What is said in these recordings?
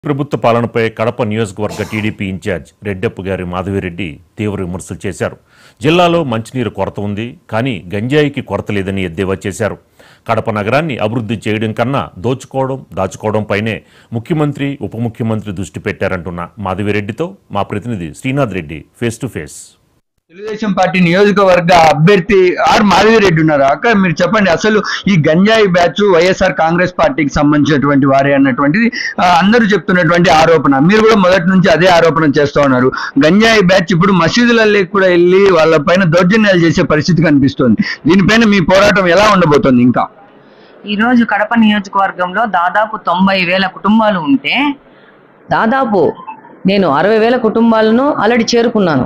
ప్రభుత్వ పాలనపై కడప నియోజకవర్గ టీడీపీ ఇన్ఛార్జ్ రెడ్డప్ప గారి మాధవిరెడ్డి తీవ్ర విమర్శలు చేశారు జిల్లాలో మంచినీరు కొరత ఉంది కానీ గంజాయికి కొరత లేదని ఎద్దేవా చేశారు కడప నగరాన్ని అభివృద్ధి చేయడం కన్నా దోచుకోవడం దాచుకోవడం పైనే ముఖ్యమంత్రి ఉప ముఖ్యమంత్రి దృష్టి పెట్టారంటున్న మాధవిరెడ్డితో మా ప్రతినిధి Srinath Reddy face to face Telugu Desam party నియోజకవర్గ అభ్యర్థి ఆర్ మాధవిరెడ్డి ఉన్నారు అక్క మీరు చెప్పండి అసలు ఈ గంజాయి బ్యాచ్ వైఎస్ఆర్ కాంగ్రెస్ పార్టీకి సంబంధించినటువంటి వారే అన్నటువంటిది ఆ, అందరూ చెప్తున్నటువంటి ఆరోపణ మీరు కూడా మొదటి నుంచి అదే ఆరోపణ చేస్తూ ఉన్నారు గంజాయి బ్యాచ్ ఇప్పుడు మసీదులలో కూడా వెళ్ళి వాళ్ళ పైన దౌర్జన్యాలు చేసే పరిస్థితి కనిపిస్తోంది దీనిపైన మీ పోరాటం ఎలా ఉండబోతోంది ఇంకా ఈ రోజు కడప నియోజకవర్గంలో దాదాపు తొంభై వేల కుటుంబాలు ఉంటే దాదాపు నేను అరవై వేల కుటుంబాలను ఆల్రెడీ చేరుకున్నాను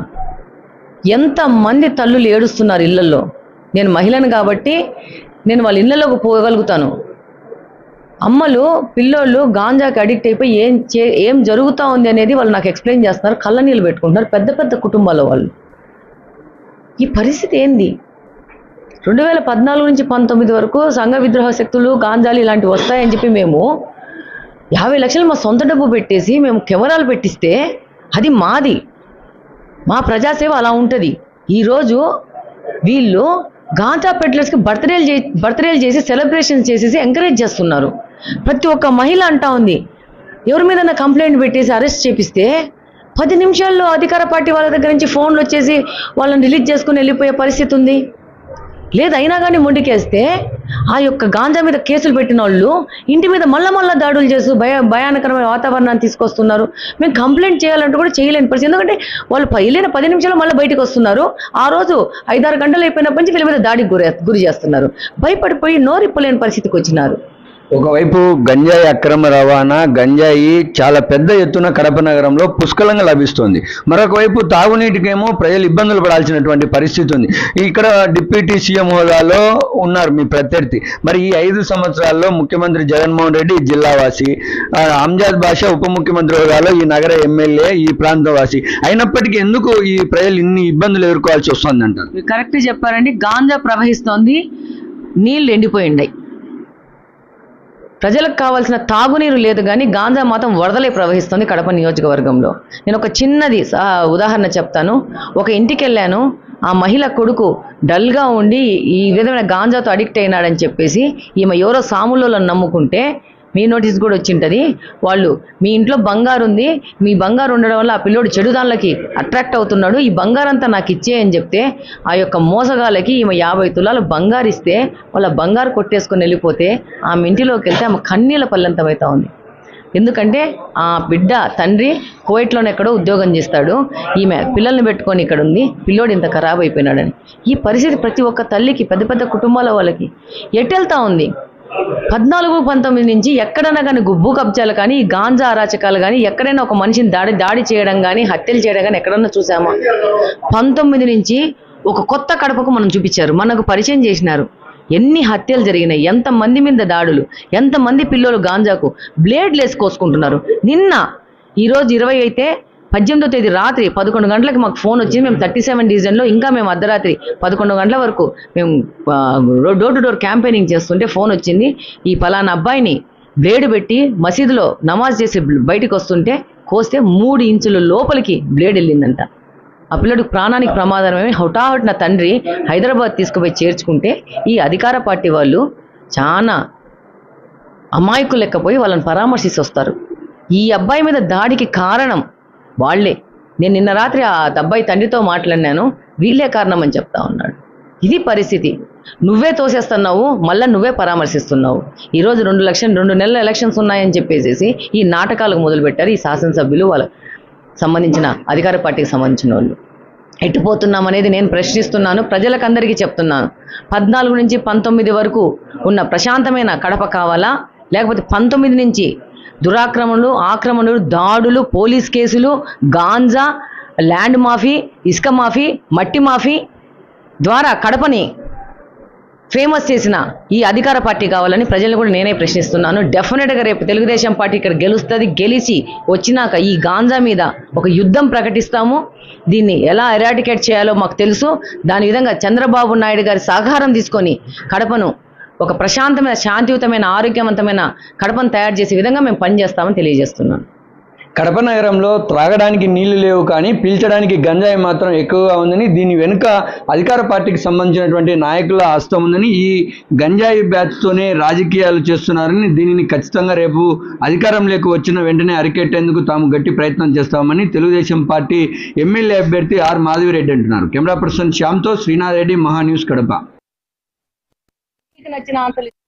ఎంతమంది తల్లులు ఏడుస్తున్నారు ఇళ్లలో నేను మహిళను కాబట్టి నేను వాళ్ళ ఇళ్లలోకి పోగలుగుతాను అమ్మలు పిల్లోళ్ళు గాంజాకి అడిక్ట్ అయిపోయి ఏం చే ఏం జరుగుతూ ఉంది అనేది వాళ్ళు నాకు ఎక్స్ప్లెయిన్ చేస్తున్నారు కళ్ళ నీళ్ళు పెట్టుకుంటున్నారు పెద్ద పెద్ద కుటుంబాల వాళ్ళు ఈ పరిస్థితి ఏంది రెండు వేల పద్నాలుగు నుంచి పంతొమ్మిది వరకు సంఘ విద్రోహ శక్తులు గాంజాలు ఇలాంటివి వస్తాయని చెప్పి మేము యాభై లక్షలు మా సొంత డబ్బు పెట్టేసి మేము కెమెరాలు పెట్టిస్తే అది మాది మా ప్రజాసేవ అలా ఉంటుంది ఈరోజు వీళ్ళు గాంజా పెట్లర్స్కి బర్త్డేలు చే బర్త్డేలు చేసి సెలబ్రేషన్స్ చేసేసి ఎంకరేజ్ చేస్తున్నారు ప్రతి ఒక్క మహిళ అంటా ఉంది ఎవరి మీద కంప్లైంట్ పెట్టేసి అరెస్ట్ చేపిస్తే పది నిమిషాల్లో అధికార పార్టీ వాళ్ళ దగ్గర నుంచి ఫోన్లు వచ్చేసి వాళ్ళని రిలీజ్ చేసుకుని వెళ్ళిపోయే పరిస్థితి ఉంది లేదు అయినా కానీ మొండికేస్తే ఆ యొక్క గాంజా మీద కేసులు పెట్టిన వాళ్ళు ఇంటి మీద మళ్ళా మళ్ళా దాడులు చేస్తూ భయ భయానకరమైన వాతావరణాన్ని తీసుకొస్తున్నారు మేము కంప్లైంట్ చేయాలంటే కూడా చేయలేని పరిస్థితి ఎందుకంటే వాళ్ళు ప- వెళ్ళిన పది నిమిషాలు మళ్ళీ బయటకు వస్తున్నారు ఆ రోజు ఐదారు గంటలు అయిపోయినప్పటి నుంచి వీళ్ళ మీద దాడికి గురి గురి చేస్తున్నారు భయపడిపోయి నోరిప్పలేని పరిస్థితికి వచ్చినారు ఒకవైపు గంజాయి అక్రమ రవాణా గంజాయి చాలా పెద్ద ఎత్తున కడప నగరంలో పుష్కలంగా లభిస్తుంది మరొక వైపు తాగునీటికేమో ప్రజలు ఇబ్బందులు పడాల్సినటువంటి పరిస్థితి ఉంది ఇక్కడ డిప్యూటీ సీఎం హోదాలో ఉన్నారు మీ ప్రత్యర్థి మరి ఈ ఐదు సంవత్సరాల్లో ముఖ్యమంత్రి జగన్మోహన్ రెడ్డి ఈ జిల్లావాసి ఆ, అంజాద్ బాషా ఉప ముఖ్యమంత్రి హోదాలో ఈ నగర ఎమ్మెల్యే ఈ ప్రాంతవాసి అయినప్పటికీ ఎందుకు ఈ ప్రజలు ఇన్ని ఇబ్బందులు ఎదుర్కోవాల్సి వస్తుంది అంటారు మీరు కరెక్ట్ చెప్పారండి గాంజా ప్రవహిస్తోంది నీళ్లు ఎండిపోయిండాయి ప్రజలకు కావాల్సిన తాగునీరు లేదు కానీ గాంజా మాత్రం వరదలే ప్రవహిస్తుంది కడప నియోజకవర్గంలో నేను ఒక చిన్నది సా- ఉదాహరణ చెప్తాను ఒక ఇంటికి వెళ్ళాను ఆ మహిళ కొడుకు డల్గా ఉండి ఈ విధమైన గాంజాతో అడిక్ట్ అయినాడని చెప్పేసి ఈమె ఎవరో సాములను నమ్ముకుంటే మీ నోటీస్ కూడా వచ్చింటది వాళ్ళు మీ ఇంట్లో బంగారు ఉంది మీ బంగారు ఉండడం వల్ల ఆ పిల్లోడు చెడు దానిలకి అట్రాక్ట్ అవుతున్నాడు ఈ బంగారంతా నాకు ఇచ్చే అని చెప్తే ఆ యొక్క మోసగాళ్ళకి ఈమె యాభై తులాలు బంగారు ఇస్తే వాళ్ళ బంగారు కొట్టేసుకొని వెళ్ళిపోతే ఆమె ఇంటిలోకి వెళ్తే ఆమె కన్నీళ్ళ పల్లెంతమవుతా ఉంది ఎందుకంటే ఆ బిడ్డ తండ్రి కువైట్లోనే ఎక్కడో ఉద్యోగం చేస్తాడు ఈమె పిల్లల్ని పెట్టుకొని ఇక్కడ ఉంది పిల్లోడు ఇంత ఖరాబ్ అయిపోయినాడని ఈ పరిస్థితి ప్రతి ఒక్క తల్లికి పెద్ద పెద్ద కుటుంబాల వాళ్ళకి ఎటెళ్తా ఉంది పద్నాలుగు పంతొమ్మిది నుంచి ఎక్కడైనా కానీ గుబ్బు కబ్జాలు కానీ ఈ గాంజా అరాచకాలు కానీ ఎక్కడైనా ఒక మనిషిని దాడి దాడి చేయడం కానీ హత్యలు చేయడం కానీ ఎక్కడన్నా చూసామా పంతొమ్మిది నుంచి ఒక కొత్త కడపకు మనం చూపించారు మనకు పరిచయం చేసినారు ఎన్ని హత్యలు జరిగినాయి ఎంతమంది మీద దాడులు ఎంతమంది పిల్లలు గాంజాకు బ్లేడ్లు వేసి కోసుకుంటున్నారు నిన్న ఈరోజు ఇరవై అయితే పద్దెనిమిదో తేదీ రాత్రి పదకొండు గంటలకు మాకు ఫోన్ వచ్చింది మేము థర్టీ సెవెన్ డివిజన్లో ఇంకా మేము అర్ధరాత్రి పదకొండు గంటల వరకు మేము ఆ, డోర్ టు డోర్ క్యాంపెయినింగ్ చేస్తుంటే ఫోన్ వచ్చింది ఈ పలానా అబ్బాయిని బ్లేడ్ పెట్టి మసీదులో నమాజ్ చేసి బయటికి వస్తుంటే కోస్తే మూడు ఇంచుల లోపలికి బ్లేడ్ వెళ్ళిందంట ఆ పిల్లడికి ప్రాణానికి ప్రమాదమేమి హుటాహుటిన తండ్రి హైదరాబాద్ తీసుకుపోయి చేర్చుకుంటే ఈ అధికార పార్టీ వాళ్ళు చాలా అమాయకులు లెక్కపోయి వాళ్ళని పరామర్శిసి వస్తారు ఈ అబ్బాయి మీద దాడికి కారణం వాళ్ళే నేను నిన్న రాత్రి ఆ అబ్బాయి తండ్రితో మాట్లాడినాను వీళ్ళే కారణం అని చెప్తా ఉన్నాడు ఇది పరిస్థితి నువ్వే తోసేస్తున్నావు మళ్ళీ నువ్వే పరామర్శిస్తున్నావు ఈరోజు రెండు లక్షలు రెండు నెలల ఎలక్షన్స్ ఉన్నాయని చెప్పేసి ఈ నాటకాలకు మొదలుపెట్టారు ఈ శాసనసభ్యులు వాళ్ళ సంబంధించిన అధికార పార్టీకి సంబంధించిన వాళ్ళు ఎట్టుపోతున్నాం అనేది నేను ప్రశ్నిస్తున్నాను ప్రజలకు అందరికీ చెప్తున్నాను పద్నాలుగు నుంచి పంతొమ్మిది వరకు ఉన్న ప్రశాంతమైన కడప కావాలా లేకపోతే పంతొమ్మిది నుంచి దురాక్రమణలు ఆక్రమణలు దాడులు పోలీస్ కేసులు గాంజా ల్యాండ్ మాఫీ ఇసుక మాఫీ మట్టి మాఫీ ద్వారా కడపని ఫేమస్ చేసిన ఈ అధికార పార్టీ కావాలని ప్రజలను కూడా నేనే ప్రశ్నిస్తున్నాను డెఫినెట్గా రేపు తెలుగుదేశం పార్టీ ఇక్కడ గెలుస్తుంది గెలిచి వచ్చినాక ఈ గాంజా మీద ఒక యుద్ధం ప్రకటిస్తాము దీన్ని ఎలా ఎరాడికేట్ చేయాలో మాకు తెలుసు దాని విధంగా చంద్రబాబు నాయుడు గారి సహకారం తీసుకొని కడపను ఒక ప్రశాంతమైన శాంతియుతమైన ఆరోగ్యవంతమైన కడపను తయారు చేసే విధంగా మేము పనిచేస్తామని తెలియజేస్తున్నాను కడప నగరంలో త్రాగడానికి నీళ్లు లేవు కానీ పీల్చడానికి గంజాయి మాత్రం ఎక్కువగా ఉందని దీని వెనుక అధికార పార్టీకి సంబంధించినటువంటి నాయకుల హస్తం ఉందని ఈ గంజాయి బ్యాచ్తోనే రాజకీయాలు చేస్తున్నారని దీనిని ఖచ్చితంగా రేపు అధికారంలోకి వచ్చిన వెంటనే అరికెట్టేందుకు తాము గట్టి ప్రయత్నం చేస్తామని తెలుగుదేశం పార్టీ ఎమ్మెల్యే అభ్యర్థి ఆర్ మాధవిరెడ్డి అంటున్నారు కెమెరా పర్సన్ శ్యామ్తో శ్రీనాథ్ రెడ్డి మహా న్యూస్ కడప మీకు నచ్చిన ఆన్సర్లు